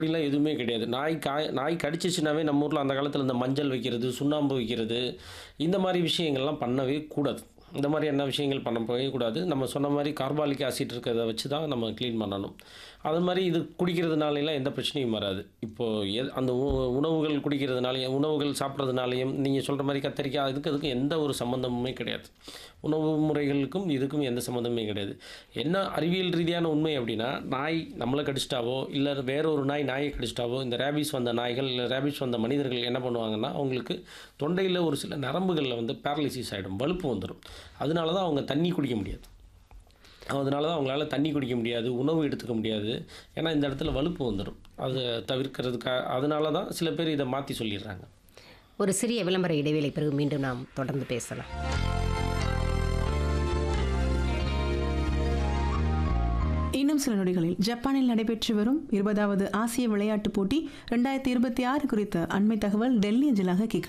அப்படிலாம் எதுவுமே கிடையாது. நாய் காய் நாய் கடிச்சிச்சுனாவே நம்ம ஊர்ல அந்த காலத்துல இந்த மஞ்சள் வைக்கிறது, சுண்ணாம்பு வைக்கிறது, இந்த மாரி விஷயங்கள்லாம் பண்ணவே கூடாது. இந்த மாதிரியான விஷயங்கள் பண்ணவே கூடாது. நம்ம சொன்ன மாரி கார்பாலிக் ஆசிட் இருக்கிறத வச்சு தான் நம்ம கிளீன் பண்ணணும். அது மாரி இது குடிக்கிறதுனாலலாம் எந்த பிரச்சனையும் வராது. இப்போ எ அந்த உ உணவுகள் குடிக்கிறதுனாலயும், உணவுகள் சாப்பிட்றதுனாலயும் நீங்க சொல்ற மாரி கத்தரிக்காய் அதுக்கு அதுக்கும் எந்த ஒரு சம்மந்தமுமே கிடையாது. உணவு முறைகளுக்கும் இதுக்கும் எந்த சம்மந்தமுமே கிடையாது. என்ன அறிவியல் ரீதியான உண்மை அப்படின்னா, நாய் நம்மள கடிச்சிட்டாவோ, இல்ல வேற ஒரு நாய் நாய கடிச்சிட்டாவோ, இந்த ரேபீஸ் வந்த நாய்கள், இல்ல ரேபீஸ் வந்த மனிதர்கள் என்ன பண்ணுவாங்கன்னா, அவங்களுக்கு தொண்டையில ஒரு சில நரம்புகள்ல வந்து பேரலிசிஸ் ஆயிடும். வலுப்பு வந்துரும். அதனால தான் அவங்க தண்ணி குடிக்க முடியாது. அதனால தான் அவங்களால தண்ணி குடிக்க முடியாது, உணவு எடுத்துக்க முடியாது. ஏன்னா இந்த இடத்துல வலுப்பு வந்துரும். அத தவிர்க்கிறதுக்கா அதனால தான் சில பேர் இத மாத்தி சொல்லிடுறாங்க. ஒரு சிறிய விளம்பர இடைவேளை பிறகு மீண்டும் நாம் தொடர்ந்து பேசலாம். இன்னும் சில நொடிகளில் ஜப்பானில் நடைபெற்று வரும் இருபதாவது ஆசிய விளையாட்டுப் போட்டி ரெண்டாயிரத்தி இருபத்தி ஆறு குறித்த அண்மை தகவல் டெல்லி அஞ்சலாக கேட்கலாம்